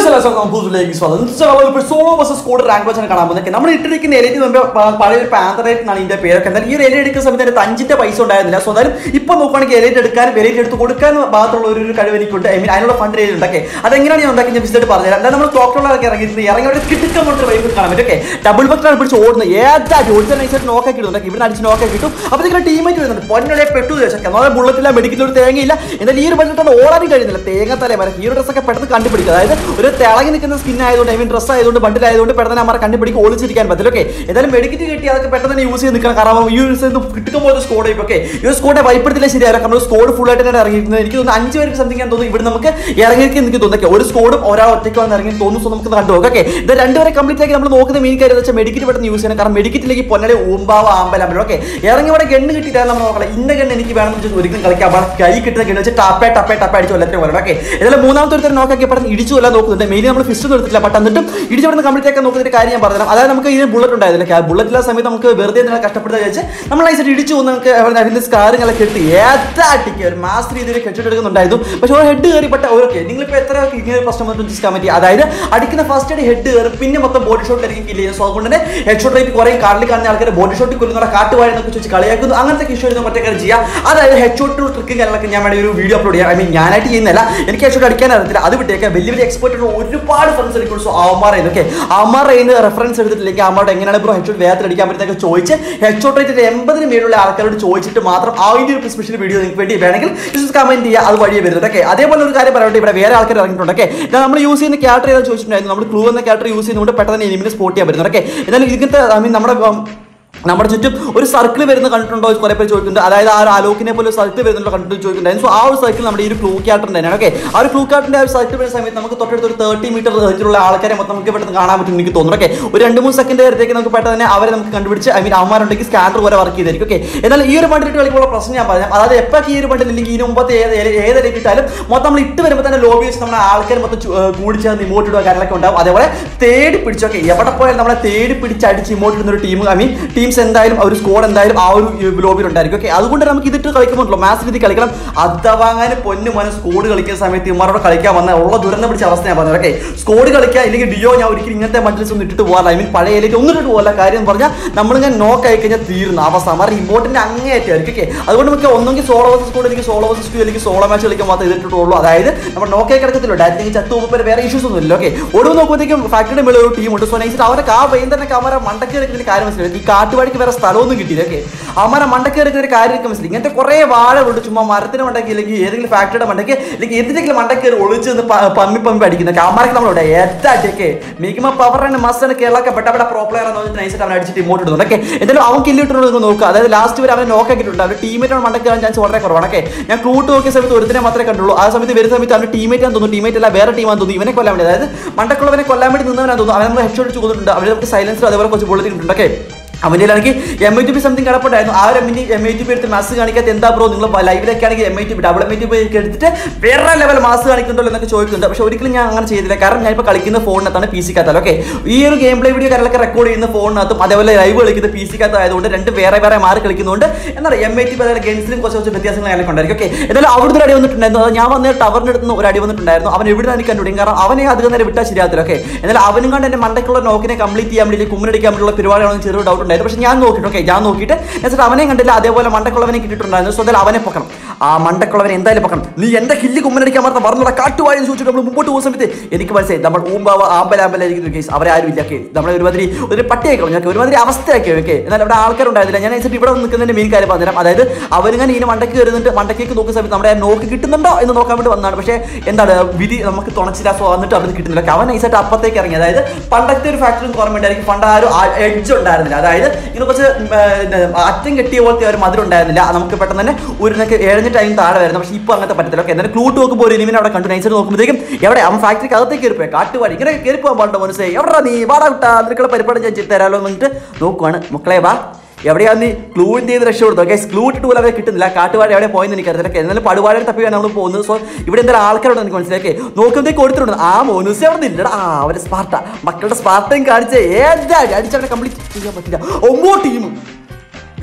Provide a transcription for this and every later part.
Solo versus squad rank വെച്ചാണ് കാണാൻ പോകുന്നത് നമ്മൾ ഇട്ടിരിക്കുന്ന എലിറ്റ് മുമ്പ് പ- പഴയ ഒരു പാന്തറേറ്റ് എന്നാണ് ഇതിന്റെ പേരൊക്കെ എന്നാൽ ഈ ഒരു എലിറ്റ് എടുക്കുന്ന സമയത്ത് അതിന്റെ അഞ്ചിന്റെ പൈസ ഉണ്ടായിരുന്നില്ല സോ എന്തായാലും ഇപ്പൊ നോക്കുകയാണെങ്കിൽ എലിറ്റ് എടുക്കാനും എലിറ്റ് എടുത്ത് കൊടുക്കാനും ഭാഗത്തുള്ള ഒരു ഒരു കഴിവ് എനിക്കുണ്ട് ഐ മീൻ അതിനുള്ള ഫണ്ട് ഏരിയ ഉണ്ടാക്കി അതെങ്ങനെയാണ് ഞാൻ ഉണ്ടാക്കി ഞാൻ വിസിറ്റ് പറഞ്ഞുതരാം അല്ലാതെ നമ്മൾ ക്ലോക്കിലുള്ളതൊക്കെ ഇറങ്ങിയിരുന്നത് ഇറങ്ങി അവിടെ കിട്ടുക്കാൻ കൊണ്ട് വൈബ് കാണാൻ പറ്റും ഓക്കെ ഡബിൾ ബക്കളാണ് പിടിച്ച് ഓടുന്നത് ഏതാ ഓടിച്ചാൽ നൈസായിട്ട് നോക്കാക്കി കിട്ടും ഇവിടെ അടിച്ച് നോക്കാക്കി കിട്ടും അപ്പോൾ നിങ്ങളുടെ ടീമേറ്റ് വരുന്നുണ്ട് പൊന്നലെ പെട്ടു ചോദിച്ചൊക്കെ എന്നാൽ ബുള്ളറ്റില്ല മെഡിക്കൽ ഒരു തേങ്ങയില്ല എന്നാൽ ഈ ഒരു ബഡ്ജറ്റ് ഓടാനും കഴിയുന്നില്ല തേങ്ങ തലേ മരം ഈ ഒരു ഡ്രസ്സൊക്കെ പെട്ടെന്ന് കണ്ടുപിടിക്കുക അതായത് ഒരു തിളങ്ങി നിൽക്കുന്ന സ്കിൻ ആയതുകൊണ്ട് ഐ മീൻ ഡ്രസ്സ് ആയതുകൊണ്ട് ബണ്ടിലായതുകൊണ്ട് പെട്ടെന്ന് അമ്മ കണ്ടുപിടിക്കുക ഒളിച്ചിരിക്കാൻ പറ്റില്ല ഓക്കെ ഏതായാലും മെഡിക്കറ്റ് കിട്ടി അതൊക്കെ പെട്ടെന്ന് തന്നെ യൂസ് ചെയ്ത് നിൽക്കണം കാരണം ഈ ഒരു കിട്ടുമ്പോൾ ഒരു സ്കോഡ് ഓക്കെ ഈ ഒരു സ്കോഡെ വൈപ്പെടുത്തില്ല ശരിയാവില്ല നമ്മൾ സ്കോഡ് ഫുൾ ആയിട്ട് തന്നെ ഇറങ്ങിയിരിക്കുന്നത് എനിക്ക് തോന്നുന്നു അഞ്ച് പേർക്ക് സംതിങ് ഞാൻ തോന്നുന്നു ഇവിടെ നമുക്ക് ഇറങ്ങിയിരിക്കും എനിക്ക് തോന്നുന്നു ഒരു സ്കോഡും ഒരാൾ ഒറ്റയ്ക്ക് വന്ന് ഇറങ്ങി തോന്നുന്നു സോ നമുക്ക് കണ്ടു ഓക്കെ ഇത് രണ്ടുപേരെ കംപ്ലീറ്റ് ആക്കി നമ്മൾ നോക്കുന്ന മെയിൻ കാര്യം വെച്ചാൽ മെഡിക്കറ്റ് പെട്ടെന്ന് യൂസ് ചെയ്യണം കാരണം മെഡിക്കറ്റിലേക്ക് പൊന്നലെ ഊമ്പാവ ആമ്പലമ്പലം ഓക്കെ ഇറങ്ങി ഇവിടെ ഗണ്ണ് കിട്ടിയിട്ടാണ് നമ്മൾ നോക്കണം ഇന്ന ഗണ്ണ് എനിക്ക് വേണമെന്ന് വെച്ചാൽ ഒരിക്കലും കളിക്കാൻ പാടില്ല കൈ കിട്ടുന്ന ഗണ്ണ് വെച്ച് ടപ്പേ ടപ്പേ ടപ്പേ അടിച്ചു കൊല്ലത്തിന് പോലെ ഓക്കെ ഇതിൽ മൂന്നാമത്തെ ഒരുത്തരം നോക്കാക്കി പെട്ടെന്ന് ഇടിച്ചു കൊല്ലാൻ നോക്കുന്നുണ്ട് മെയിൻ നമ്മൾ ഫിസ്റ്റ് എടുത്തില്ല ബട്ട് എന്നിട്ടും ഇടിച്ചു ഇവിടെ കംപ്ലീറ്റ് ആക്കാൻ നോക്കുന്ന ഒരു കാര്യം ഞാൻ പറഞ്ഞുതരാം അതായത് നമുക്ക് ഇതിന് ബുള്ളറ്റ് ഉണ്ടായിരുന്നില്ല ബുള്ളറ്റ് ഇല്ലാത്ത സമയത്ത് നമുക്ക് വെറുതെ എന്തിനാ കഷ്ടപ്പെടുന്ന വെച്ച് നമ്മൾ നൈസായിട്ട് ഇടിച്ചു പോകുന്ന നമുക്ക് അവിടെ അതിന്റെ സ്കാറുകളൊക്കെ കിട്ടി ഏതാട്ടിക്ക് ഒരു മാസ് രീതിയിൽ കെട്ടിട്ടെടുക്കുന്നുണ്ടായിരുന്നു പക്ഷെ ഒരു ഹെഡ് കയറിപ്പെട്ട ഓക്കെ നിങ്ങളിപ്പോൾ എത്ര ഇങ്ങനെ പ്രശ്നം വന്നിട്ട് just comment ചെയ്യുക അതായത് അടിക്കുന്ന ഫസ്റ്റ് അടി ഹെഡ് കയറി പിന്നെ മൊത്തം ബോഡി ഷോട്ട് ആയിരിക്കും കില്ല് ചെയ്യുന്നത് സോ അതുകൊണ്ട് തന്നെ ഹെഡ് ഷോട്ട് റേറ്റ് കുറേ കാർഡിൽ കാണുന്ന ആൾക്കാർ ബോഡി ഷോട്ട് കൊല്ലുന്ന കാട്ടുവാഴ എന്നൊക്കെ വെച്ച് കളിയാക്കുന്നു അങ്ങനത്തെ ഇഷ്യൂ വരുന്ന മറ്റേ കാര്യം ചെയ്യുക അതായത് ഹെഡ് ഷോട്ട് ട്രിക്കും കാര്യങ്ങളൊക്കെ ഞാൻ വേണ്ടി ഒരു വീഡിയോ അപ്ലോഡ് ചെയ്യാം ഐ മീൻ ഞാനായിട്ട് ചെയ്യുന്നില്ല എനിക്ക് ഹെഡ് ഷോട്ട് അടിക്കാൻ അറിയത്തില്ല അത് വിട്ടേക്കാം വലിയ വലിയ എക്സ്പെർട്ട് ഒരുപാട് ഫ്രണ്ട്സ് എനിക്ക് സോ അവന്മാരെ ഓക്കെ അവന്മാരെ റെഫറൻസ് എടുത്തിട്ടില്ലെങ്കിൽ അവന്മാരുടെ എങ്ങനെയാണ് ബ്രോ ഹെഡ് ഷോട്ട് വേഗത്തിൽ അടിക്കാൻ പറ്റുന്നതൊക്കെ ചോദിച്ച് ഹെഡ് ഷോട്ട് റേറ്റ് എൺപതിന് മേലുള്ള ആൾക്കാരോട് ചോദിച്ചിട്ട് മാത്രം അതിന്റെ ഒരു സ്പെഷ്യൽ വീഡിയോ നിങ്ങൾക്ക് വേണ്ടി വേണമെങ്കിൽ കമന്റ് ചെയ്യുക അത് വഴിയെ വരുന്നത് ഓക്കെ അതേപോലെ ഒരു കാര്യം പറയട്ടെ ഇവിടെ വേറെ ആൾക്കാർ ഇറങ്ങിയിട്ടുണ്ട് ഓക്കെ നമ്മൾ യൂസ് ചെയ്യുന്ന ക്യാരക്ടർ ഏതാ ചോദിച്ചിട്ടുണ്ടായിരുന്നു നമ്മൾ ക്ലൂ എന്ന ക്യാരക്ടർ യൂസ് ചെയ്യുന്നതുകൊണ്ട് പെട്ടെന്ന് എനിമിനെ സ്പോട്ട് ചെയ്യാൻ പറ്റുന്നത് ഓക്കെ എന്നാലും ഇങ്ങനത്തെ ഐ മീൻ നമ്മുടെ ഉം, നമ്മുടെ ചുറ്റും ഒരു സർക്കിൾ വരുന്ന കണ്ടിട്ടുണ്ടോ എന്ന് കുറെ പേര് ചോദിക്കുന്നുണ്ട് അതായത് ആ ഒരു ആലോക്കിനെ പോലെ ഒരു സർക്കിൾ വരുന്നുണ്ടോ കണ്ടിട്ട് ചോദിക്കുന്നുണ്ടായിരുന്നു സോ ആ ഒരു സർക്കിൾ നമ്മുടെ ഈ ഒരു ക്ലൂ ക്യാരക്ടർ തന്നെയാണ് ഓക്കെ ആ ഒരു ക്ലൂ ക്യാരക്ടറിന്റെ ആ ഒരു സർക്കിൾ വരുന്ന സമയത്ത് നമുക്ക് തൊട്ടടുത്ത് ഒരു തേർട്ടി മീറ്റർ റേഞ്ചിലുള്ള ആൾക്കാരെ മൊത്തം നമുക്ക് പെട്ടെന്ന് കാണാൻ പറ്റും എനിക്ക് തോന്നുന്നു ഓക്കെ ഒരു രണ്ട് മൂന്ന് സെക്കൻഡ് നേരത്തേക്ക് നമുക്ക് പെട്ടെന്ന് തന്നെ അവരെ നമുക്ക് കണ്ടുപിടിച്ച് ഐ മീൻ അവന്മാരുണ്ടെങ്കിൽ സ്കാനർ പോലെ വർക്ക് ചെയ്തായിരിക്കും ഓക്കെ എന്നാൽ ഈ ഒരു ബണ്ടിട്ട് കളിക്കുമ്പോൾ പ്രശ്നം ഞാൻ പറയാം അതായത് എപ്പോഴൊക്കെ ഈ ഒരു ബണ്ടിൽ ഇല്ലെങ്കിൽ ഈ മുമ്പത്തെ ഏത് ഏത് ഏത് ഇട്ടാലും മൊത്തം നമ്മൾ ഇട്ട് വരുമ്പോൾ തന്നെ ലോബി വെച്ച് നമ്മുടെ ആൾക്കാർ മൊത്തം ചു- ഏർ കൂടി ചേർന്ന് ഇമോട്ട് ഇടുക കാര്യങ്ങളൊക്കെ ഉണ്ടാവും അതേപോലെ തേടി പിടിച്ചൊക്കെ എവിടെ പോയാലും നമ്മളെ തേടി പിടിച്ച് അടിച്ച് ഇമോട്ട് ഇടുന്ന ഒരു ടീം ഐ മീൻ ടീംസ് എന്തായാലും ഒരു സ്കോഡ് എന്തായാലും ആ ഒരു ലോബിയിൽ ഉണ്ടായിരിക്കും ഓക്കെ അതുകൊണ്ട് നമുക്ക് ഇതിട്ട് കളിക്കുമ്പോൾ മാച്ച് രീതി കളിക്കണം അഥവാങ്ങാൻ പൊന്നു മോനെ സ്കോഡ് കളിക്കുന്ന സമയത്ത് ഇമാരോട് കളിക്കാൻ വന്ന ഉള്ള ദുരന്തം പിടിച്ച അവസ്ഥ ഞാൻ പറഞ്ഞത് ഓക്കെ സ്കോഡ് കളിക്കുക ഇല്ലെങ്കിൽ ഡിയോ ഞാൻ ഒരിക്കലും ഇങ്ങനത്തെ മട്ടിൽസ് ഒന്നും ഇട്ടിട്ട് പോകാൻ ഐ മീൻ പഴയ ഇലേക്ക് ഒന്നും ഇട്ടിട്ട് പോകാൻ കാര്യം എന്ന് പറഞ്ഞാൽ നമ്മളിങ്ങനെ നോക്ക് ആയി കഴിഞ്ഞാൽ തീരുന്നു അവസ്ഥ അവരുടെ ഇമ്പോർട്ടൻ്റ് അങ്ങേയറ്റായിരിക്കും ഓക്കെ അതുകൊണ്ട് നമുക്ക് ഒന്നെങ്കിൽ സോളോ വേഴ്സസ് സ്കോഡ് അല്ലെങ്കിൽ സോളോ വേഴ്സസ് ടു അല്ലെങ്കിൽ സോളോ മാച്ച് കളിക്കാൻ മാത്രമേ ഇതിട്ടുള്ളൂ അതായത് നമ്മൾ നോക്കായി കിടക്കത്തില്ല ഡയറക്റ്റ് ചത്തു പോകുമ്പോൾ വേറെ ഇഷ്യൂസ് ഒന്നും ഇല്ല ഓക്കെ ഒടുവ് നോക്കുമ്പോഴത്തേക്കും ഫാക്ടറിയുടെ മേളിൽ ഒരു ടീമുണ്ട് സോ നൈസിൽ അവരെ ആ വെയിൻ തന്നെ അവരെ മണ്ടക്ക് എടുക്കുന്ന കാര്യം മനസ്സിലായി ഈ കാട്ടുവാടിക്ക് വേറെ സ്ഥലമൊന്നും കിട്ടിയില്ല ഓക്കെ അവന്മാരെ മണ്ടക്ക് എടുക്കുന്ന ഒരു കാര്യം എനിക്ക് മനസ്സിലായി ഇങ്ങനത്തെ കുറേ വാഴകളുണ്ട് ചുമ്മാ മരത്തിന് മണ്ടക്ക് അല്ലെങ്കിൽ ഏതെങ്കിലും ഫാക്ടറിയുടെ മണ്ടക്ക് അല്ലെങ്കിൽ എന്തിനെങ്കിലും മണ്ടക്ക് കയറി ഒളിച്ച് നിന്ന് പ- പമ്മി പമ്മി അടിക്കുന്ന അമ്മമാർക്ക് നമ്മളിവിടെ ഏറ്റാറ്റൊക്കെ മിനിമം പവർ ആണ് മസ്സാണ് കേരളക്കെ പെട്ട പെട്ട പ്രോ പ്ലെയർ എന്ന് പറഞ്ഞിട്ട് നൈസായിട്ട് അവൻ അടിച്ചിട്ട് ഇമോട്ട് ഇടുന്നുണ്ട് ഓക്കെ എന്തായാലും അവൻ കില്ലിട്ടുണ്ടോ നിങ്ങൾ നോക്കുക അതായത് ലാസ്റ്റ് വരെ അവനെ നോക്കാക്കിയിട്ടുണ്ട് അവരുടെ ടീമേറ്റ് മണ്ടക്ക് വരാൻ ചാൻസ് വളരെ കുറവാണ് ഓക്കെ ഞാൻ ക്ലൂട്ട് നോക്കിയ സമയത്ത് ഒരുത്തിനെ മാത്രമേ കണ്ടുള്ളൂ ആ സമയത്ത് വരുന്ന സമയത്ത് അവന്റെ ടീമേറ്റ് ആണെന്ന് തോന്നുന്നു ടീമേറ്റ് അല്ല വേറെ ടീമാണെന്ന് തോന്നുന്നു ഇവനെ കൊല്ലാൻ വേണ്ടി അതായത് മണ്ടക്കുള്ളവനെ കൊല്ലാൻ വേണ്ടി നിന്നവനാണെന്ന് തോന്നുന്നു അവൻ നമ്മൾ ഹെഡ് ഷോട്ട് കൊന്നിട്ടുണ്ട് അവർ നമുക്ക് സൈലൻസർ അതേപോലെ കുറച്ച് ബുള്ളറ്റ് കിട്ടുന്നുണ്ട് ഓക്കെ അവൻ്റെ ആണെങ്കിൽ M I T P something കിടപ്പുണ്ടായിരുന്നു ആ ഒരു എം ഐ ടി പി എടുത്ത് മാസ് കാണിക്കാത്ത എന്താ ബ്രോ നിങ്ങൾ ലൈവിലൊക്കെ ആണെങ്കിൽ M I T P double M I T P എടുത്തിട്ട് വേറെ ലെവൽ മാസ് കാണിക്കുന്നുണ്ടല്ലോ എന്നൊക്കെ ചോദിക്കുന്നുണ്ട് പക്ഷെ ഒരിക്കലും ഞാൻ അങ്ങനെ ചെയ്തില്ല കാരണം ഞാൻ ഇപ്പോൾ കളിക്കുന്ന ഫോണിനകത്താണ് പി സിക്കകത്തല്ല ഓക്കെ ഈ ഒരു ഗെയിം പ്ലേ വീഡിയോ കാര്യങ്ങളൊക്കെ റെക്കോർഡ് ചെയ്യുന്ന ഫോണിനകത്തും അതേപോലെ ലൈവ് കളിക്കുന്ന പി സിക്കകത്ത് ആയതുകൊണ്ട് രണ്ട് വേറെ വേറെ മാറി കളിക്കുന്നുണ്ട് എന്നാൽ എം ഐ ടി പി അതായത് ഗെയിംസിലും കുറച്ച് കുറച്ച് വ്യത്യാസങ്ങൾ അതിനൊക്കെ ഉണ്ടായിരിക്കും ഓക്കെ എന്നാലും അവിടുന്ന് ഒരു അടി വന്നിട്ടുണ്ടായിരുന്നു അത് ഞാൻ വന്ന ടവറിന് അടുത്ത് ഒരു അടി വന്നിട്ടുണ്ടായിരുന്നു അവൻ എവിടെ എനിക്ക് കണ്ടുപിടിക്കും കാരണം അവനെ അധികം നേരം വിട്ടാൽ ശരിയാകത്തില്ല ഓക്കെ എന്നാൽ അവനും കണ്ട് എന്റെ മണ്ടയ്ക്കുള്ള നോക്കിനെ കംപ്ലീറ്റ് ചെയ്യാൻ വേണ്ടി കുമ്മിനടിക്കാൻ വേണ്ടിയുള്ള പരിപാടിയാണെന്ന് ചെറിയ ഡൗട്ട് ഉണ്ടായിരുന്നു പക്ഷെ ഞാൻ നോക്കിയിട്ട് ഓക്കെ ഞാൻ നോക്കിയിട്ട് എന്നിട്ട് അവനെ കണ്ടില്ല അതേപോലെ മണ്ടക്കുള്ളവനെ കിട്ടിയിട്ടുണ്ടായിരുന്നു സോ അതിൽ അവനെ പൊക്കണം ആ മണ്ടക്കുള്ളവനെ എന്തായാലും പൊക്കണം നീ എന്റെ ഹില്ല് കുമ്മനടിക്കാൻ പറഞ്ഞ പറഞ്ഞുള്ള കാട്ടുവാഴ ചോദിച്ചിട്ട് നമ്മൾ മുമ്പോട്ട് പോകുന്ന സമയത്ത് എനിക്ക് മനസ്സിലായി നമ്മൾ ഊമ്പാവ ആമ്പലാമ്പലായിരിക്കുന്ന കേസ് അവരെ ആരും ഇല്ല കേസ് നമ്മളെ ഒരുമാതിരി ഒരു പട്ടിയാക്കി കളഞ്ഞു ഒരുമാതിരി അവസ്ഥയാക്കി ഓക്കെ എന്നാൽ അവിടെ ആൾക്കാരുണ്ടായിരുന്നില്ല ഞാൻ വെച്ചിട്ട് ഇവിടെ നിൽക്കുന്നതിന്റെ മെയിൻ കാര്യം പറഞ്ഞുതരാം അതായത് അവരിങ്ങനെ ഇതിന് മണ്ടയ്ക്ക് വരുന്നുണ്ട് മണ്ടക്കേക്ക് നോക്കുന്ന സമയത്ത് നമ്മുടെ ആ നോക്ക് കിട്ടുന്നുണ്ടോ എന്ന് നോക്കാൻ വേണ്ടി വന്നതാണ് പക്ഷേ എന്താണ് വിധി നമുക്ക് തുണച്ചില്ല സോ എന്നിട്ട് അവിടെ കിട്ടുന്നില്ല ഒക്കെ അവൻ നൈസായിട്ട് അപ്പത്തേക്ക് ഇറങ്ങി അതായത് പണ്ടത്തെ ഒരു ഫാക്ടറി ഓർമ്മ ഉണ്ടായിരിക്കും പണ്ട് ആ ഒരു എഡ്ജ് ഉണ്ടായിരുന്നില്ല അതായത് ഇങ്ങനെ കുറച്ച് ഉം, ഏർ, അറ്റം കെട്ടിയ പോലത്തെ ഒരു മധുരം ഉണ്ടായിരുന്നില്ല നമുക്ക് പെട്ടെന്ന് തന്നെ ഒരു ഏഴഞ്ഞ ടൈം താഴെ വരുന്നത് പക്ഷേ ഇപ്പോൾ അങ്ങനത്തെ പറ്റത്തില്ല ഓക്കെ എന്നാലും ക്ലൂട്ട് നോക്കുമ്പോൾ ഒരു ഇനിമിനെ അവിടെ കണ്ടു നൈസായിട്ട് നോക്കുമ്പോഴത്തേക്കും എവിടെ അവൻ ഫാക്ടറിക്ക് അകത്തേക്ക് കയറിപ്പോയി കാട്ടുപാടി ഇങ്ങനെ കയറി പോകാൻ പാടുണ്ടോ മനസ്സിലായി എവിടെ നീ വാടാ വിട്ടാ അതിനുള്ള പരിപാടി ഞാൻ ചെയ്ത് തരാമല്ലോ എന്ന് പറഞ്ഞിട്ട് നോക്കുവാണ് മക്കളെ വാ എവിടെയാ നീ ക്ലൂ ചെയ്ത് രക്ഷപ്പെടുത്തു ഓക്കെ ക്ലൂ ഇട്ട് പോലും അവരെ കിട്ടുന്നില്ല കാട്ടുപാട് എവിടെ പോയെന്ന് എനിക്കറിയില്ല ഓക്കെ എന്നാലും പടുപാടെ തപ്പിയാണ് നമ്മൾ പോകുന്നത് സോ ഇവിടെ എന്തായാലും ആൾക്കാരുണ്ട് എനിക്ക് മനസ്സിലാക്കി നോക്കുമ്പോഴത്തേക്ക് കൊടുത്തിട്ടുണ്ട് ആ മോനൂസ് അവിടെ ഇല്ലടാ ആ അവരെ സ്പാർട്ട മക്കളുടെ സ്പാർട്ടയും കാണിച്ച് ഏതാ അടിച്ചവരെ കംപ്ലീറ്റ് ചെയ്യാൻ പറ്റില്ല ഒമ്പോ ടീമും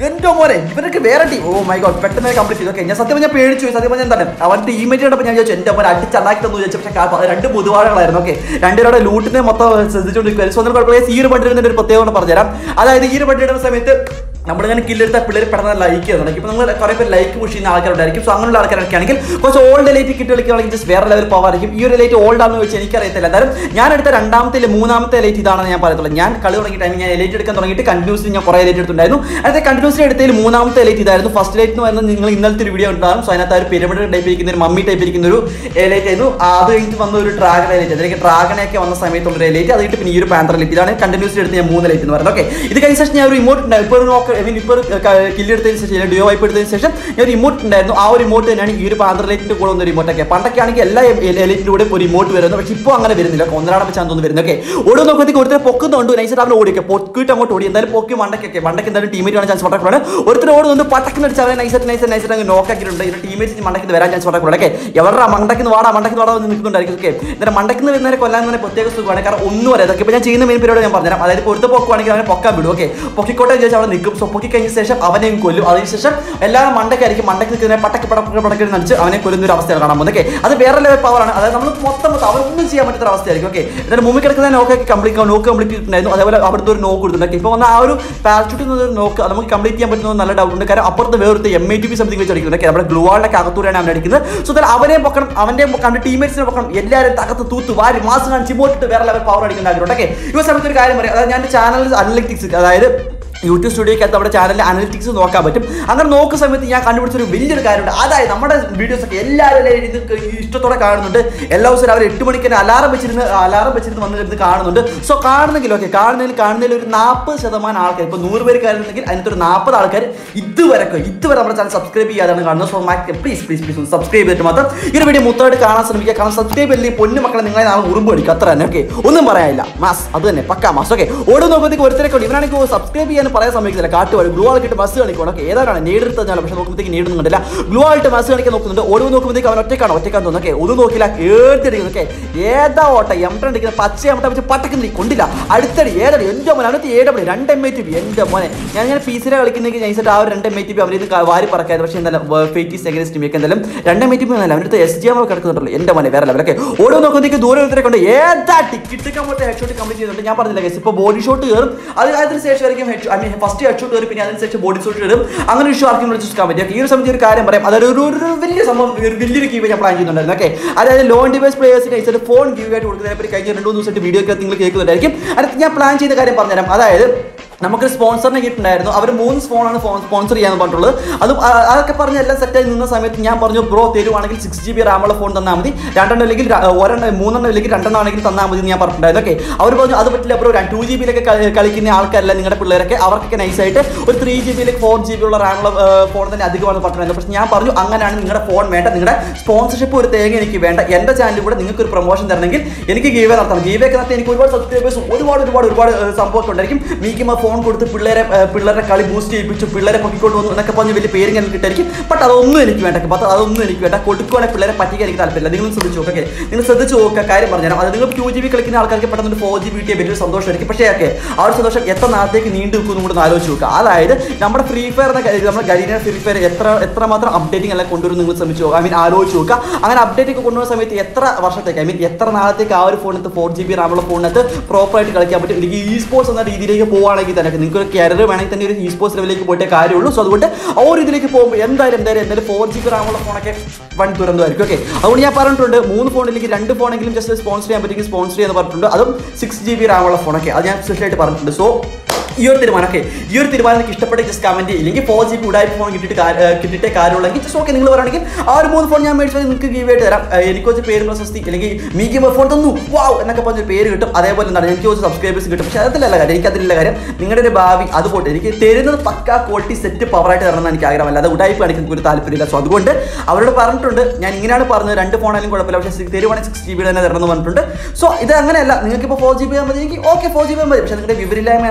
എന്റെ മോനെ ഇവരൊക്കെ വേറെ ടീം ഓ മൈ ഗോഡ് പെട്ടെന്ന് കംപ്ലീറ്റ് ചെയ്തു ഓക്കെ ഞാൻ സത്യം ഞാൻ പേടിച്ചു പോയി. സത്യം പറഞ്ഞാൽ എന്താണ് അവൻ ടീമേറ്റ് കണ്ടപ്പോൾ ഞാൻ ചോദിച്ചു എന്റെ മോനെ അടിച്ചണ്ടാക്കി തന്നു ചോദിച്ചു പക്ഷേ കാ- രണ്ട് മുതുവാഴകളായിരുന്നു ഓക്കെ രണ്ടുപേരുടെ ലൂട്ടിനെ മൊത്തം ശ്രദ്ധിച്ചുകൊണ്ടിരിക്കുകയായിരുന്നു സ്വന്തം കുഴപ്പമില്ല ഈ ഒരു വണ്ടിയുടെ ഒരു പ്രത്യേകത പറഞ്ഞുതരാം അതായത് ഈ ഒരു വണ്ടിയുടെ സമയത്ത് നമ്മളിങ്ങനെ കില്ലെടുത്ത പിള്ളേർ പെട്ടെന്ന് ലൈക്ക് ചെയ്യുന്നുണ്ട് ഇപ്പൊ നമ്മൾ കുറെ പേര് ലൈക്ക് പുഷ് ചെയ്യുന്ന ആൾക്കാരുണ്ടായിരിക്കും സോ അങ്ങനെയുള്ള ആൾക്കാരൊക്കെ ആണെങ്കിൽ കുറച്ച് ഓൾഡ് ലൈറ്റ് കിറ്റ് കളിക്കുകയാണെങ്കിൽ ജസ്റ്റ് വേറെ ലെവൽ പവർ ആയിരിക്കും ഈ ഒരു ലൈറ്റ് ഓൾഡ് ആണെന്ന് വെച്ച് എനിക്കറിയത്തില്ല എന്തായാലും ഞാൻ എടുത്ത രണ്ടാമത്തെ ഇല്ല മൂന്നാമത്തെ ലൈറ്റ് ഇതാണെന്ന് ഞാൻ പറയത്തുള്ളൂ ഞാൻ കളി തുടങ്ങിയ ടൈമിൽ ഞാൻ ലൈറ്റ് എടുക്കാൻ തുടങ്ങിയിട്ട് കണ്ടിന്യൂസ്ലി ഞാൻ കുറേ ലൈറ്റ് എടുത്തിട്ടുണ്ടായിരുന്നു അതിനകത്ത് കണ്ടിന്യൂസ്ലി എടുത്തതിൽ മൂന്നാമത്തെ ലൈറ്റ് ഇതായിരുന്നു ഫസ്റ്റ് ലൈറ്റ് എന്ന് പറയുന്നത് നിങ്ങൾ ഇന്നലത്തെ ഒരു വീഡിയോ ഉണ്ടാകും സോ അതിനകത്ത് ആ ഒരു പിരമിഡ് ടൈപ്പ് ഇരിക്കുന്ന ഒരു മമ്മി ടൈപ്പ് ഇരിക്കുന്ന ഒരു ലൈറ്റ് ആയിരുന്നു ആ, അത് കഴിഞ്ഞിട്ട് വന്ന ഒരു ഡ്രാഗൺ ലൈറ്റ് അതിലേക്ക് ഡ്രാഗണൊക്കെ വന്ന സമയത്തുള്ള ഒരു ലൈറ്റ് അത് കഴിഞ്ഞിട്ട് പിന്നെ ഈ ഒരു പാന്തർ ലൈറ്റ് ഇതാണ് കണ്ടിന്യൂസ്ലി എടുത്ത് ഞാൻ മൂന്ന് ലൈറ്റ് എന്ന് പറയുന്നത് ഓക്കെ ഇത് കഴിഞ്ഞ ശേഷം ഞാൻ ഒരു ഇമോട്ട് ഉണ്ടായിരുന്നു ഇപ്പോൾ ഒരു നോക്ക് ഐ മീൻ ഇപ്പോൾ ഒരു കില്ലെടുത്തതിന് ശേഷം ഡിയോ വൈപ്പ് എടുത്തതിന് ശേഷം ഞാൻ ഒരു ഇമോട്ട് ഉണ്ടായിരുന്നു ആ ഒരു ഇമോട്ട് തന്നെയാണ് ഈ ഒരു പാന്തർ ലൈറ്റിന്റെ കൂടെ വന്ന ഒരു ഇമോട്ട് ഒക്കെ പണ്ടൊക്കെ ആണെങ്കിൽ എല്ലാ ലൈറ്റിന്റെ കൂടെ ഒരു ഇമോട്ട് വരുന്നത് പക്ഷേ ഇപ്പോൾ അങ്ങനെ വരുന്നില്ല ഒന്നരാടം വെച്ചാൽ തോന്നുന്നു വരുന്നത് ഓക്കെ ഓടി നോക്കുമ്പോഴത്തേക്ക് ഒരുത്തരെ പൊക്കുന്നുണ്ട് നൈസായിട്ട് അവൻ ഓടിയൊക്കെ പൊക്കിട്ട് അങ്ങോട്ട് ഓടി എന്തായാലും പൊക്കി മണ്ടക്കൊക്കെ മണ്ടക്ക് എന്തായാലും ടീമേറ്റ് കാണാൻ ചാൻസ് വളരെ ഒരുത്തർ ഓടുന്നുണ്ട് പട്ടക്കുന്ന അടിച്ച് അവനെ നൈസായിട്ട് നൈസായിട്ട് നൈസായിട്ട് അങ്ങ് നോക്കാക്കിയിട്ടുണ്ട് ഇതിന്റെ ടീമേറ്റ് മണ്ടക്കിന് വരാൻ ചാൻസ് വളരെ ഓക്കെ എവരുടെ മണ്ടക്കിന്ന് വാടാ മണ്ടക്കിന്ന് വാടാ എന്ന് നിൽക്കുന്നുണ്ടായിരിക്കും ഓക്കെ എന്നിട്ട് മണ്ടക്കിന്ന് വരുന്നവരെ കൊല്ലാൻ തന്നെ പ്രത്യേക സുഖമാണ് കാരണം ഒന്നും അറിയാം അതൊക്കെ ഇപ്പോൾ ഞാൻ ചെയ്യുന്ന മെയിൻ പരിപാടി ഞാൻ പറഞ്ഞുതരാം അതായത് പൊരുത്ത പൊക്കുവാണെങ്കിൽ അവനെ പൊക്കാൻ വിടും ഓക്കെ പൊക്കിക്കോട്ടെ ചോദിച്ചാൽ അവിടെ നിൽക്കും സോ പൊക്കി കഴിഞ്ഞ ശേഷം അവനെയും കൊല്ലും അതിനുശേഷം എല്ലാവരും മണ്ടക്കായിരിക്കും മണ്ടക്ക് നിൽക്കുന്ന പട്ടക്ക് പടക്ക് പടക്കി നടിച്ച് അവനെ കൊല്ലുന്ന ഒരു അവസ്ഥയാണ് കാണാൻ പോകുന്നത് ഓക്കെ അത് വേറെ ലെവൽ പവറാണ് അതായത് നമ്മൾ മൊത്തം മൊത്തം അവരൊന്നും ചെയ്യാൻ പറ്റുന്ന അവസ്ഥയായിരിക്കും ഓക്കെ എന്നിട്ട് മുമ്പിൽ കിടക്കുന്ന നോക്ക് കംപ്ലീറ്റ് നോക്ക് കംപ്ലീറ്റ് ചെയ്തിട്ടുണ്ടായിരുന്നു അതേപോലെ അവിടുത്തെ ഒരു നോക്ക് കൊടുത്തിട്ടുണ്ട് ഇപ്പോൾ വന്ന ആ ഒരു പാരച്യൂട്ടിൽ നിന്ന് ഒരു നോക്ക് അത് നമുക്ക് കംപ്ലീറ്റ് ചെയ്യാൻ പറ്റുന്ന നല്ല ഡൗട്ട് ഉണ്ട് കാരണം അപ്പുറത്ത് വേറൊരു M I T P something വെച്ച് അടിക്കുന്നത് നമ്മുടെ ഗ്ലൂ വാളിനൊക്കെ അകത്തൂരാണ് അവൻ അടിക്കുന്നത് സോ ദാൻ അവനെ പൊക്കണം അവന്റെ കണ്ട് ടീമേറ്റ്സിനെ പൊക്കണം എല്ലാവരും തകർത്ത് തൂത്ത് വാരി മാസം കാണിച്ച് പോയിട്ട് വേറെ ലെവൽ പവർ അടിക്കുന്ന ആഗ്രഹം ഓക്കെ ഈ സമയത്ത് ഒരു കാര്യം പറയാം അതായത് ഞാൻ ചാനൽ അനലിറ്റിക്സ് അതായത് യൂട്യൂബ് സ്റ്റുഡിയോക്കകത്ത് നമ്മുടെ ചാനലിൽ അനലിറ്റിക്സ് നോക്കാൻ പറ്റും അങ്ങനെ നോക്കുന്ന സമയത്ത് ഞാൻ കണ്ടുപിടിച്ച ഒരു വലിയൊരു കാര്യമുണ്ട് അതായത് നമ്മുടെ വീഡിയോസ് ഒക്കെ എല്ലാവരും ഇത് ഇഷ്ടത്തോടെ കാണുന്നുണ്ട് എല്ലാ ദിവസവും അവർ എട്ട് മണിക്ക് തന്നെ അലാറം വെച്ചിരുന്ന് അലാറം വെച്ചിരുന്ന് വന്ന് ഇരുന്ന് കാണുന്നുണ്ട് സോ കാണുന്നെങ്കിൽ ഓക്കെ കാണുന്നതിൽ കാണുന്നതിൽ ഒരു നാൽപ്പത് ശതമാനം ആൾക്കാർ ഇപ്പോൾ നൂറ് പേര് കാണുന്നെങ്കിൽ അതിനകത്ത് ഒരു നാൽപ്പത് ആൾക്കാർ ഇതുവരെ ഇതുവരെ നമ്മുടെ ചാനൽ സബ്സ്ക്രൈബ് ചെയ്യാതാണ് കാണുന്നത് so max please please please ഒന്ന് സബ്സ്ക്രൈബ് ചെയ്തിട്ട് മാത്രം ഈ ഒരു വീഡിയോ മൊത്തമായിട്ട് കാണാൻ ശ്രമിക്കുക കാരണം സബ്സ്ക്രൈബ് ചെയ്തില്ലെങ്കിൽ പൊന്നു മക്കളെ നിങ്ങളെ നാളെ ഉറുമ്പ് അടിക്കും അത്ര തന്നെ ഓക്കെ ഒന്നും പറയാനില്ല മാസ് അത് തന്നെ പക്കാ മാസ് ഓക്കെ ഓരോ നോക്കുമ്പോഴത്തേക്ക് ഒരുത്തരൊക്കെ ഉണ്ട് ഇവനാണെങ്കിൽ സബ്സ്ക്രൈബ് ചെയ്യാൻ പറയാൻ സമയത്തില്ല കാട്ടുവാടി ഗ്ലൂ ആളിട്ട് ബസ് കാണിക്കണം ഓക്കെ ഏതാണ് നേടിട്ട് തന്നെയാണ് പക്ഷെ നോക്കുമ്പോഴത്തേക്ക് നേടുന്നും കണ്ടില്ല ഗ്ലൂ ആളിട്ട് ബസ് കാണിക്കാൻ നോക്കുന്നുണ്ട് ഓരോ നോക്കുമ്പോഴത്തേക്ക് അവൻ ഒറ്റക്കാണ് ഒറ്റക്കാൻ തോന്നുന്നു ഓക്കെ ഒന്നും നോക്കില്ല ഏടിക്കുന്നു ഓക്കെ ഏതാ ഓട്ട എംട്ട അടിക്കുന്ന പച്ച എംട്ട വെച്ച് പട്ടക്കുന്ന കൊണ്ടില്ല അടുത്തടി ഏതടി എൻ്റെ മോനെ അവനത്ത് ഏടപടി രണ്ട് എം ഐ ടി ബി എൻ്റെ മോനെ ഞാൻ ഇങ്ങനെ പി സിയിലെ കളിക്കുന്നെങ്കിൽ നൈസായിട്ട് ആ ഒരു രണ്ട് എം ഐ ടി ബി അവരിന്ന് വാരി പറക്കായത് പക്ഷേ എന്തായാലും ഫേറ്റീസ് എഗൻസ്റ്റ് ടീമൊക്കെ എന്തായാലും രണ്ട് എം ഐ ടി ബി ഒന്നല്ല അവൻ്റെ എസ് ജി എം കിടക്കുന്നുണ്ടല്ലോ എൻ്റെ മോനെ വേറെ ലെവലൊക്കെ ഓരോ നോക്കുമ്പോഴത്തേക്ക് ദൂരെ ഒരുത്തരെ കൊണ്ട് ഏതാ ടിക്കറ്റ് കമ്പോട്ട് ഹെഡ് ഷോട്ട് കംപ്ലീറ്റ് ചെയ്തിട്ടുണ്ട് ഞാൻ പറഞ്ഞില്ല ഗസ് ഇപ്പോൾ ബോഡി ഷോട്ട് കയറും അത് അതിന് ശേഷം ആയിരിക്കും head I mean first head shot കയറി പിന്നെ അതിനുശേഷം ബോഡി ഷോട്ട് കയറും അങ്ങനെ ഇഷ്യൂ ആർക്കും വിളിച്ചിരിക്കാൻ പറ്റും ഈ ഒരു സമയത്ത് ഒരു കാര്യം പറയാം അതൊരു ഒരു ഒരു വലിയ സംഭവം ഒരു വലിയൊരു ഗീവ് ഞാൻ പ്ലാൻ ചെയ്യുന്നുണ്ടായിരുന്നു ഓക്കെ അതായത് ലോൺ ഡിവൈസ് പ്ലേയേഴ്സിന് നൈസായിട്ട് ഫോൺ ഗീവ് ആയിട്ട് കൊടുക്കുന്നതിനെ പറ്റി കഴിഞ്ഞ രണ്ട് മൂന്ന് ദിവസമായിട്ട് വീഡിയോ ഒക്കെ നിങ്ങൾ കേൾക്കുന്നുണ്ടായിരിക്കും അടുത്ത് ഞാൻ പ്ലാൻ ചെയ്ത കാര്യം പറഞ്ഞുതരാം അതായത് നമുക്ക് സ്പോൺസറിനെ കിട്ടുണ്ടായിരുന്നു അവർ മൂന്ന് ഫോണാണ് ഫോൺ സ്പോൺസർ ചെയ്യാന്ന് പറഞ്ഞിട്ടുള്ളത് അതും ആ, അതൊക്കെ പറഞ്ഞ് എല്ലാം സെറ്റായി നിന്ന സമയത്ത് ഞാൻ പറഞ്ഞു ബ്രോ തരുവാണെങ്കിൽ സിക്സ് ജി ബി റാമുള്ള ഫോൺ തന്നാൽ മതി രണ്ടെണ്ണം അല്ലെങ്കിൽ ര- ഒരെണ്ണം മൂന്നെണ്ണം അല്ലെങ്കിൽ രണ്ടെണ്ണം ആണെങ്കിൽ തന്നാൽ മതി എന്ന് ഞാൻ പറഞ്ഞിട്ടുണ്ടായിരുന്നു ഓക്കെ അവർ പറഞ്ഞു അത് പറ്റില്ല ബ്രോ ടു ജി ബിയിലൊക്കെ കളിക്കുന്ന ആൾക്കാരല്ല നിങ്ങളുടെ പിള്ളേരൊക്കെ അവർക്കൊക്കെ നൈസായിട്ട് ഒരു ത്രീ ജി ബിയിലേക്ക് ഫോർ ജി ബി ഉള്ള റാമുള്ള ഫോൺ തന്നെ അധികമാണ് പറഞ്ഞിട്ടുണ്ടായിരുന്നു പക്ഷേ ഞാൻ പറഞ്ഞു അങ്ങനെയാണ് നിങ്ങളുടെ ഫോൺ വേണ്ട നിങ്ങളുടെ സ്പോൺസർഷിപ്പ് ഒരു തേങ്ങ എനിക്ക് വേണ്ട എൻ്റെ ചാനലിൽ കൂടെ നിങ്ങൾക്ക് ഒരു പ്രൊമോഷൻ തരണമെങ്കിൽ എനിക്ക് ഗീവേ നടത്തണം ഗീവേ ഒക്കെ നടത്തി എനിക്ക് ഒരുപാട് സബ്സ്ക്രൈബേഴ്സ് ഒരുപാട് ഒരുപാട് ഒരുപാട് ഏഹ്, സംഭവമൊക്കെ ഉണ്ടായിരിക്കും മീക്കുമ്പോൾ ഫോൺ കൊടുത്ത് പിള്ളേരെ ഏഹ്, പിള്ളേരുടെ കളി ബൂസ്റ്റ് ചെയ്യിപ്പിച്ചു പിള്ളേരെ പൊക്കിക്കൊണ്ട് വന്നു എന്നൊക്കെ പറഞ്ഞ് വലിയ പേര് ഞാൻ കിട്ടായിരിക്കും ബട്ട് അതൊന്നും എനിക്ക് വേണ്ട പത്ത് അതൊന്നും എനിക്ക് വേണ്ട കൊടുക്കുവാണെങ്കിൽ പിള്ളേരെ പറ്റിക്കാൻ എനിക്ക് താല്പര്യമില്ല നിങ്ങൾ ശ്രദ്ധിച്ചു നോക്കുക നിങ്ങൾ ശ്രദ്ധിച്ചു നോക്കുക കാര്യം പറഞ്ഞുതരാം അത് നിങ്ങൾ ടു ജി ബി കളിക്കുന്ന ആൾക്കാർക്ക് പെട്ടെന്ന് ഫോർ ജി ബി കിട്ടിയ വലിയൊരു സന്തോഷമായിരിക്കും പക്ഷേ ഒക്കെ ആ ഒരു സന്തോഷം എത്ര നാളത്തേക്ക് നീണ്ടു നിൽക്കും കൂടെ ഒന്ന് ആലോചിച്ച് നോക്കുക അതായത് നമ്മുടെ ഫ്രീ ഫയർ എന്ന കാര്യം നമ്മുടെ ഗരീന ഫ്രീ ഫയർ എത്ര എത്രമാത്രം അപ്ഡേറ്റിംഗ് എല്ലാം കൊണ്ടുവരും നിങ്ങൾ ശ്രമിച്ചു ഐ മീൻ ആലോചിച്ച് നോക്കുക അങ്ങനെ അപ്ഡേറ്റ് ഒക്കെ കൊണ്ടുവരുന്ന സമയത്ത് എത്ര വർഷത്തേക്ക് ഐ മീൻ എത്ര നാളത്തേക്ക് ആ ഒരു ഫോണിനകത്ത് ഫോർ ജി ബി റാമുള്ള ഫോണിനകത്ത് പ്രോപ്പറായിട്ട് കളിക്കാൻ പറ്റും എനിക്ക് ഈ സ്പോർട്സ് എന്ന രീതിയിലേക്ക് പോവുകയാണെങ്കിൽ തന്നെ നിങ്ങൾക്ക് ഒരു കരിയർ വേണമെങ്കിൽ തന്നെ ഒരു ഈ സ്പോർട്സ് ലെവലിലേക്ക് പോയിട്ടേ കാര്യമുള്ളൂ സോ അതുകൊണ്ട് ആ ഒരു ഇതിലേക്ക് പോകുമ്പോൾ എന്തായാലും എന്തായാലും എന്തായാലും ഫോർ ജി ബി റാമുള്ള ഫോണൊക്കെ വൺ ദുരന്തമായിരിക്കും ഓക്കെ അതുകൊണ്ട് ഞാൻ പറഞ്ഞിട്ടുണ്ട് മൂന്ന് ഫോണിലേക്ക് രണ്ട് ഫോണെങ്കിലും ജസ്റ്റ് സ്പോൺസർ ചെയ്യാൻ പറ്റുമെങ്കിൽ സ്പോൺസർ ചെയ്യാന്ന് പറഞ്ഞിട്ടുണ്ട് അതും സിക്സ് ജി ബി റാമുള്ള ഫോണൊക്കെ അത് ഞാൻ സ്പെഷ്യലായിട്ട് പറഞ്ഞിട്ടുണ്ട് സോ ഈ ഒരു തീരുമാനം ഓക്കെ ഈ ഒരു തീരുമാനം എനിക്ക് ഇഷ്ടപ്പെട്ട ജസ്റ്റ് കമന്റ് ഇല്ലെങ്കിൽ ഫോർ ജി ബി ഉടായി ഫോൺ കിട്ടിയിട്ട് കാ- ഏർ കിട്ടിയിട്ടേ കാര്യമുള്ളെങ്കിൽ ജസ്റ്റ് ഓക്കെ നിങ്ങൾ പറയുകയാണെങ്കിൽ ആ ഒരു മൂന്ന് ഫോൺ ഞാൻ മേടിച്ചാൽ നിങ്ങൾക്ക് ഗീവ് ആയിട്ട് തരാം ഏർ എനിക്ക് കുറച്ച് പേര് പ്രശസ്തി അല്ലെങ്കിൽ മീഗിയം ഫോൺ തന്നു വാവ് എന്നൊക്കെ പറഞ്ഞ പേര് കിട്ടും അതേപോലെ എന്താണ് എനിക്ക് കുറച്ച് സബ്സ്ക്രൈബേഴ്സ് കിട്ടും പക്ഷേ അതിലല്ല കാര്യം എനിക്ക് അതിലുള്ള കാര്യം നിങ്ങളുടെ ഒരു ഭാവി അതുപോട്ടെ എനിക്ക് തരുന്നത് പക്കാ ക്വാളിറ്റി സെറ്റ് പവറായിട്ട് തരണം എന്ന് എനിക്ക് ആഗ്രഹമല്ല അത് ഉടായ്പ കാണിക്കാൻ എനിക്ക് ഒരു താല്പര്യമില്ല സോ അതുകൊണ്ട് അവരോട് പറഞ്ഞിട്ടുണ്ട് ഞാൻ ഇങ്ങനെയാണ് പറഞ്ഞത് രണ്ട് ഫോണായാലും കുഴപ്പമില്ല പക്ഷേ തരുവാണെങ്കിൽ സിക്സ് ജി ബി തന്നെ തരണം എന്ന് പറഞ്ഞിട്ടുണ്ട് സോ ഇത് അങ്ങനെയല്ല നിങ്ങൾക്ക് ഇപ്പോൾ ഫോർ ജി ബി മതി എനിക്ക് ഓക്കെ ഫോർ ജി ബി മതി പക്ഷേ നിങ്ങളുടെ വിവരില്ലായ്മ എന്ന് ഞാൻ പറയത്തുള്ളൂ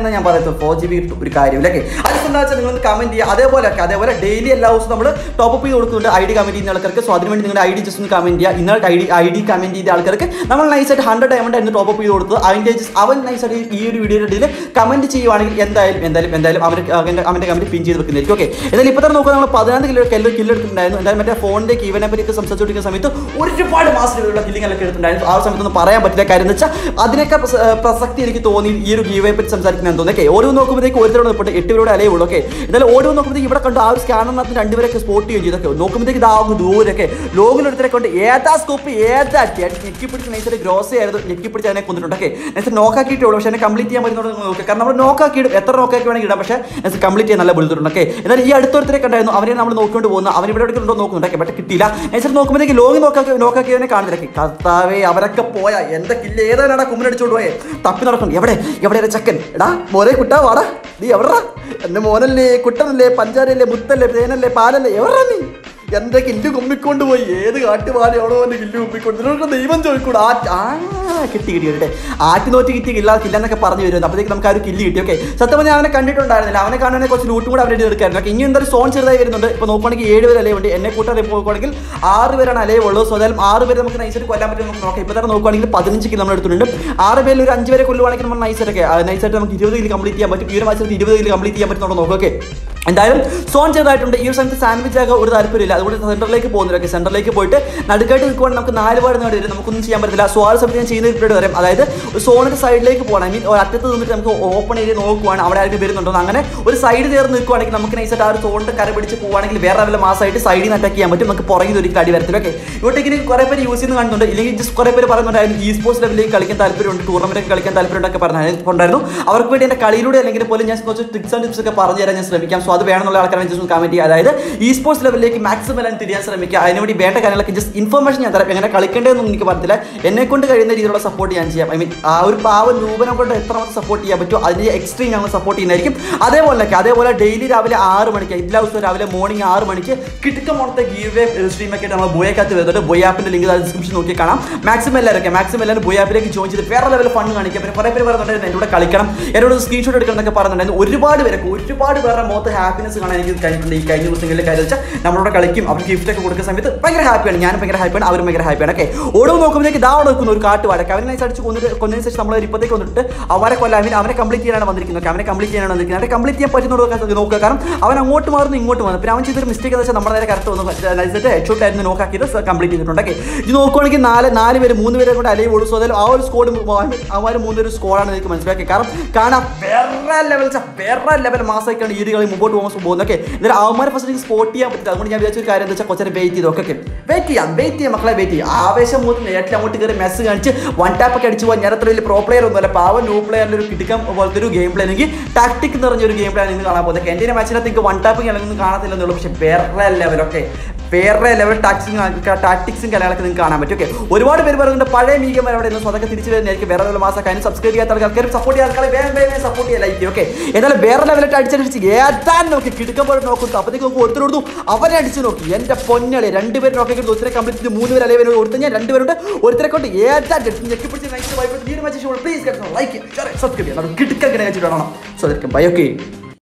ഫോർ ജി ബി കിട്ടും ഒരു കാര്യമില്ല ഓക്കെ അതിൽ എന്താ വെച്ചാൽ നിങ്ങൾ കമന്റ് ചെയ്യുക അതേപോലെ ഒക്കെ അതേപോലെ ഡെയിലി എല്ലാ ദിവസവും നമ്മൾ ടോപ്പ് അപ്പ് ചെയ്ത് കൊടുക്കുന്നുണ്ട് ഐ ഡി കമന്റ് ചെയ്യുന്ന ആൾക്കാർക്ക് സോ അതിനുവേണ്ടി നിങ്ങളുടെ ഐ ഡി ജസ്റ്റ് ഒന്ന് കമന്റ് ചെയ്യുക ഇന്നലെ I D I D comment ചെയ്ത ആൾക്കാർക്ക് നമ്മൾ നൈസായിട്ട് ഹൺഡ്രഡ് ഡയമണ്ട് ആയിരുന്നു ടോപ്പ് അപ്പ് ചെയ്ത് കൊടുത്തത് അതിൻ്റെ just അവൻ നൈസായിട്ട് ഈ ഒരു വീഡിയോയുടെ ഇടയിൽ കമന്റ് ചെയ്യുവാണെങ്കിൽ എന്തായാലും എന്തായാലും എന്തായാലും അവൻ്റെ അവൻ്റെ അവൻ്റെ കമന്റ് പിൻ ചെയ്ത് വെക്കുന്നതായിരിക്കും ഓക്കെ എന്തായാലും ഇപ്പോൾ തന്നെ നോക്കുക നമ്മൾ പതിനാറ് കിലോ കിലോ കില്ല് എടുത്തിട്ടുണ്ടായിരുന്നു എന്തായാലും മറ്റേ ഫോണിൻ്റെ കീവനെ പറ്റിയൊക്കെ സംസാരിച്ചുകൊണ്ടിരിക്കുന്ന സമയത്ത് ഒരുപാട് മാസം രൂപയുള്ള കില്ലിംഗ് ഒക്കെ എടുത്തിട്ടുണ്ടായിരുന്നു ആ ഒരു സമയത്തൊന്നും പറയാൻ പറ്റില്ല കാര്യം എന്ന് വെച്ചാൽ അതിനൊക്കെ പ്രസ- പ്രസക്തി എനിക്ക് തോന്നി ഈ ഒരു ഗീവയെ പറ്റി സംസാരിക്കുന്ന തോന്നി ഓക്കെ ഓരോ നോക്കുമ്പോഴത്തേക്ക് ഒരുത്തരോട് നിൽപ്പുണ്ട് എട്ട് പേരുടെ അലേ ഉള്ളൂ ഓക്കെ എന്നാലും ഓരോ നോക്കുമ്പോഴത്തേക്ക് ഇവിടെ കണ്ടു ആ ഒരു സ്കാനറിനകത്ത് രണ്ടുപേരൊക്കെ സ്പോട്ട് ചെയ്യുകയും ചെയ്തൊക്കെ നോക്കുമ്പോഴത്തേക്ക് ഇതാകും ദൂരൊക്കെ ലോകിലെടുത്തിനെ കൊണ്ട് ഏതാ സ്കോപ്പ് ഏതാ ഞെക്കി പിടിച്ച് നൈസർ ഗ്രോസ് ആയിരുന്നു ഞെക്കി പിടിച്ച് അതിനെ കൊന്നിട്ടുണ്ട് ഓക്കെ നൈസർ നോക്കാക്കിയിട്ടേ ഉള്ളൂ പക്ഷേ എന്നെ കംപ്ലീറ്റ് ചെയ്യാൻ പറ്റുന്നത് നോക്കുക കാരണം നമ്മൾ നോക്കാക്കി ഇടും എത്ര നോക്കാക്കി വേണമെങ്കിൽ ഇടാം പക്ഷേ നൈസർ കംപ്ലീറ്റ് ചെയ്യാൻ നല്ല ബുദ്ധിമുട്ടുണ്ട് ഓക്കെ എന്നാൽ ഈ അടുത്തൊരുത്തരെ കണ്ടായിരുന്നു അവനെ നമ്മൾ നോക്കിക്കൊണ്ട് പോകുന്ന അവൻ ഇവിടെ എടുക്കുന്നുണ്ടോ നോക്കുന്നുണ്ട് ഓക്കെ ബട്ട് കിട്ടിയില്ല നൈസർ നോക്കുമ്പോഴത്തേക്ക് ലോങ് നോക്കാക്കി നോക്കാക്കിയവനെ കാണുന്നില്ല കർത്താവേ അവരൊക്കെ പോയാ എന്റെ കില്ല് ഏതാണ്ടാ കുമ്മനടിച്ചോണ്ട് പോയേ തപ്പി നടക്കുന്നു എവിടെ എവിടെ ചക്കൻ എടാ മോനെ കുട്ടാ വാടാ നീ എവിടാ എന്റെ മോനല്ലേ കുട്ടനല്ലേ പഞ്ചാരല്ലേ മുത്തല്ലേ തേനല്ലേ പാലല്ലേ എവിടാ നീ എന്റെ കില്ല് കുമ്മിക്കൊണ്ട് പോയി ഏത് കാട്ടുപാലയാണോ എന്റെ കില്ല് കുമ്മിക്കൊണ്ട് ഇതിനോട് ദൈവം ചോദിക്കൂടാ ആ ആ, കിട്ടി കിട്ടി കിട്ടെ ആറ്റി നോറ്റി കിട്ടി കില്ല കില്ലെന്നൊക്കെ പറഞ്ഞു വരുന്നത് അപ്പോഴത്തേക്ക് നമുക്ക് ആ ഒരു കില്ല് കിട്ടി ഓക്കെ സത്യം പറഞ്ഞാൽ അവനെ കണ്ടിട്ടുണ്ടായിരുന്നില്ല അവനെ കാണാൻ കുറച്ച് ലൂട്ടും കൂടെ അവരുടെ എടുക്കായിരുന്നു ഓക്കെ ഇനി എന്തായാലും സോൺ ചെറുതായി വരുന്നുണ്ട് ഇപ്പോൾ നോക്കുകയാണെങ്കിൽ ഏഴ് പേര് അലയുണ്ട് എന്നെ കൂട്ടാൻ നോക്കുകയാണെങ്കിൽ ആറ് പേരാണ് അലയുള്ളൂ സോ അതായത് ആറ് പേര് നമുക്ക് നൈസായിട്ട് കൊല്ലാൻ പറ്റും നമുക്ക് നോക്കാം ഇപ്പോൾ തന്നെ നോക്കുകയാണെങ്കിൽ പതിനഞ്ച് കിലോ നമ്മൾ എടുത്തിട്ടുണ്ട് ആറ് പേരിൽ ഒരു അഞ്ച് പേരെ കൊല്ലുവാണെങ്കിൽ നമ്മൾ നൈസായിട്ടൊക്കെ നൈസായിട്ട് നമുക്ക് ഇരുപത് കിലോ കംപ്ലീറ്റ് ചെയ്യാൻ പറ്റും ഈ ഒരു മത്സരത്തിൽ ഇരുപത് കിലോ കംപ്ലീറ്റ് ചെയ്യാൻ പറ്റുന്നുണ്ടോ നോക്കാം ഓക്കെ എന്തായാലും സോൺ ചെയ്തായിട്ടുണ്ട് ഈ ഒരു സമയത്ത് സാൻഡ്വിച്ച് ആകെ ഒരു താല്പര്യമില്ല അതുകൊണ്ട് സെന്ററിലേക്ക് പോകുന്നില്ല സെന്ററിലേക്ക് പോയിട്ട് നടുക്കായിട്ട് നിൽക്കുവാണെങ്കിൽ നമുക്ക് നാല് പാട് നേടി വരും നമുക്കൊന്നും ചെയ്യാൻ പറ്റില്ല സോ ആ ഒരു സമയത്ത് ഞാൻ ചെയ്യുന്ന പീരീഡ് വരും അതായത് ഒരു സോണിന്റെ സൈഡിലേക്ക് പോകണം ഐ മീൻ ഒരു അറ്റത്ത് നിന്നിട്ട് നമുക്ക് ഓപ്പൺ ഏരിയ നോക്കുവാണ് അവിടെ ആരെങ്കിലും വരുന്നുണ്ടോ എന്ന് അങ്ങനെ ഒരു സൈഡ് ചേർന്ന് നിൽക്കുവാണെങ്കിൽ നമുക്ക് നൈസായിട്ട് ആ ഒരു സോണിന്റെ കര പിടിച്ച് പോവുകയാണെങ്കിൽ വേറെ വല്ല മാസമായിട്ട് സൈഡിൽ നിന്ന് അറ്റാക്ക് ചെയ്യാൻ പറ്റും നമുക്ക് പുറകിൽ ഒരു അടി വരത്തില്ല ഓക്കെ ഇവിടേക്ക് കുറെ പേര് യൂസ് ചെയ്യുന്ന കാണുന്നുണ്ട് ഇല്ലെങ്കിൽ ജസ്റ്റ് കുറെ പേര് പറയുന്നുണ്ടായിരുന്നു ഈ സ്പോർട്സ് ലെവലിലേക്ക് കളിക്കാൻ താല്പര്യമുണ്ട് ടൂർണമെന്റ് ഒക്കെ കളിക്കാൻ താല്പര്യമുണ്ടൊക്കെ പറഞ്ഞിട്ടുണ്ടായിരുന്നു അവർക്ക് വേണ്ടി എന്റെ കളിയിലൂടെ അല്ലെങ്കിൽ പോലും ഞാൻ കുറച്ച് ട്രിക്സ് ആൻഡ് ടിപ്സ് ഒക്കെ പറഞ്ഞു തരാൻ ഞാൻ ശ്രമിക്കാം സോ അത് വേണമെന്നുള്ള ആൾക്കാരെ ജസ്റ്റ് കമന്റ് ചെയ്യുക അതായത് ഈ സ്പോർട്സ് ലെവലിലേക്ക് മാക്സിമം എല്ലാം തിരിയാൻ ശ്രമിക്കുക അതിനുവേണ്ടി വേണ്ട കാര്യങ്ങളൊക്കെ ജസ്റ്റ് ഇൻഫർമേഷൻ ഞാൻ തരാം എങ്ങനെ കളിക്കേണ്ടതെന്നും എനിക്ക് പറഞ്ഞില്ല എന്നെ കൊണ്ട് കഴിയുന്ന രീതിയിലുള്ള സപ്പോർട്ട് ഞാൻ ചെയ്യാം ഐ മീൻ ആ ഒരു പാവ രൂപനെ കൊണ്ട് എത്രമാത്രം സപ്പോർട്ട് ചെയ്യാൻ പറ്റുമോ അതിന് എക്സ്ട്രീം ഞങ്ങൾ സപ്പോർട്ട് ചെയ്യുന്നതായിരിക്കും അതേപോലെ അതേപോലെ ഡെയിലി രാവിലെ ആറ് മണിക്ക് എല്ലാ ദിവസവും രാവിലെ മോർണിംഗ് ആറ് മണിക്ക് കിട്ടുക്ക മോണത്തെ ഗീവ് സ്ട്രീം ഒക്കെ നമ്മൾ ബോയക്കകത്ത് വരുന്നുണ്ട് ബോയ് ആപ്പിന്റെ ലിങ്ക് ഡിസ്ക്രിപ്ഷൻ നോക്കി കാണാം മാക്സിമം എല്ലാവരും മാക്സിമം എല്ലാവരും ബോയ് ആപ്പിലേക്ക് ജോയിൻ ചെയ്ത് വേറെ ലെവൽ ഫണ്ട് കാണിക്കാം പിന്നെ കുറേ പേര് പറയുന്നുണ്ടായിരുന്നു എന്നോട് കളിക്കണം എന്നോട് സ്ക്രീൻഷോട്ട് എടുക്കണം എന്നൊക്കെ പറയുന്നുണ്ടായിരുന്നു ഒരുപാട് പേരൊക്കെ ഒരുപാട് പേരുടെ മുഖത്ത് ഹാപ്പിനെസ് കാണാൻ എനിക്ക് കഴിഞ്ഞിട്ടുണ്ട് ഈ കഴിഞ്ഞ ദിവസങ്ങളിൽ കാര്യം വെച്ചാൽ നമ്മളോട് കളിക്കും അവർ ഗിഫ്റ്റ് ഒക്കെ കൊടുക്കുന്ന സമയത്ത് ഭയങ്കര ഹാപ്പിയാണ് ഞാനും ഭയങ്കര ഹാപ്പിയാണ് അവരും ഭയങ്കര ഹാപ്പിയാണ് ഒക്കെ ഓരോ നോക്കുമ്പോഴേക്ക് ഇതാ കൊടുക്കുന്നു ഒരു കാട്ടുവാടൊക്കെ അവനെ നൈസ് അടിച്ച് കൊന്നിട്ട് കൊന്നതിന് ശേഷം നമ്മൾ ഇപ്പോഴത്തേക്ക് വന്നിട്ട് അവരെ കൊല്ലാൻ അവൻ അവനെ കംപ്ലീറ്റ് ചെയ്യാനാണ് വന്നിരിക്കുന്നത് അവനെ കംപ്ലീറ്റ് ചെയ്യാനാണ് വന്നിരിക്കുന്നത് അവനെ കംപ്ലീറ്റ് ചെയ്യാൻ പറ്റുന്നതോടെ നോക്കുക കാരണം അവൻ അങ്ങോട്ട് മാറുന്നു ഇങ്ങോട്ട് വന്നു പിന്നെ അവൻ ചെയ്തൊരു മിസ്റ്റേക്ക് എന്ന് വെച്ചാൽ നമ്മുടെ നേരെ കറക്റ്റ് വന്നു നൈസായിട്ട് ഹെഡ്ഷോട്ട് ആയിരുന്നു നോക്കാക്കിയത് കംപ്ലീറ്റ് ചെയ്തിട്ടുണ്ട് ഓക്കെ ഇത് നോക്കുവാണെങ്കിൽ നാല് നാല് പേര് മൂന്ന് പേരെ കൊണ്ട് അലയും ഓടും സോ അതായത് ആ ഒരു സ്കോഡ് അവന്മാർ മൂന്നൊരു സ്കോഡാണ് എനിക്ക് മനസ്സിലാക്കി കാരണം കാണാം വേറെ ലെവൽ വേറെ ലെവൽ മാസമൊക്കെയാണ് ഈ ഒരു കളി മുമ്പോട്ട് പോകുമ്പോൾ പോകുന്നത് ഓക്കെ എന്നാലും അവന്മാരെ ഫസ്റ്റ് സ്പോട്ട് ചെയ്യാൻ പറ്റില്ല അതുകൊണ്ട് ഞാൻ വിചാരിച്ച ഒരു കാര്യം എന്താ വെച്ചാൽ കുറച്ചേരം വെയിറ്റ് ചെയ്ത് ഓക്കെ വെയിറ്റ് ചെയ്യാം വെയിറ്റ് ചെയ്യാം മക്കളെ വെയിറ്റ് ചെയ്യാം ആവേശം മൂന്ന് നേരത്തിൽ അങ്ങോട്ട് കയറി മെസ്സ് കാണിച്ച് വൺ ടാപ്പ് ഒക്കെ അടിച്ച് പോകാൻ ഞാൻ അത്ര വലിയ പ്രോ പ്ലെയർ ഒന്നുമല്ല പാവ ന്യൂ പ്ലെയറിന്റെ ഒരു കിടക്കം പോലത്തെ ഒരു ഗെയിം പ്ലേ എനിക്ക് ടാക്ടിക് നിറഞ്ഞ ഒരു ഗെയിം പ്ലേ ആണ് നിങ്ങൾ കാണാൻ പോകുന്നത് എൻ്റെ മാച്ചിനകത്ത് നിങ്ങൾക്ക് വൺ ടാപ്പ് ഇളങ്ങുന്നു കാണത്തില്ലെന്നുള്ളൂ പക്ഷേ വേറെ ലെവലൊക്കെ വേറെ ലെവൽ ടാക്സിങ് ടാക്ടിക്സും കാര്യങ്ങളൊക്കെ നിങ്ങൾക്ക് കാണാൻ പറ്റും ഓക്കെ ഒരുപാട് പേര് പറയുന്നുണ്ട് പഴയ മീഗം അവിടെ നിന്ന് അതൊക്കെ തിരിച്ചു വരുന്നതായിരിക്കും വേറെ ലെവൽ മാസം സബ്സ്ക്രൈബ് ചെയ്യാത്ത ആൾക്കാർ സപ്പോർട്ട് ചെയ്യാത്ത ആൾക്കാരെ വേഗം വേഗം സപ്പോർട്ട് ചെയ്യാൻ ലൈക്ക് ഓക്കെ എന്നാലും വേറെ ലെവലിട്ട് അടിച്ചടിച്ച് ഏതാൻ നോക്കി കിടക്കുമ്പോൾ നോക്കുന്നു അപ്പോഴത്തേക്ക് നോക്കും ഒരുത്തർ കൊടുത്തു അവരെ അടിച്ചു നോക്കി എൻ്റെ പൊന്നളി രണ്ടുപേരും നോക്കി എടുത്തു ഒരുത്തരെ കംപ്ലീറ്റ് ചെയ്ത് മൂന്ന് പേര് അല്ലെങ്കിൽ ഒരുത്തർ ഞാൻ രണ്ടുപേരുണ്ട് ഒരുത്തരെ കൊണ്ട് ഏതാൻ ഞെക്കി പിടിച്ച് നൈറ്റ് വായ്പ പ്ലീസ് ലൈക്ക് സബ്സ്ക്രൈബ് ചെയ്യാം കിടക്കാൻ കഴിച്ചിട്ട് വേണം സോ ബൈ ഓക്കെ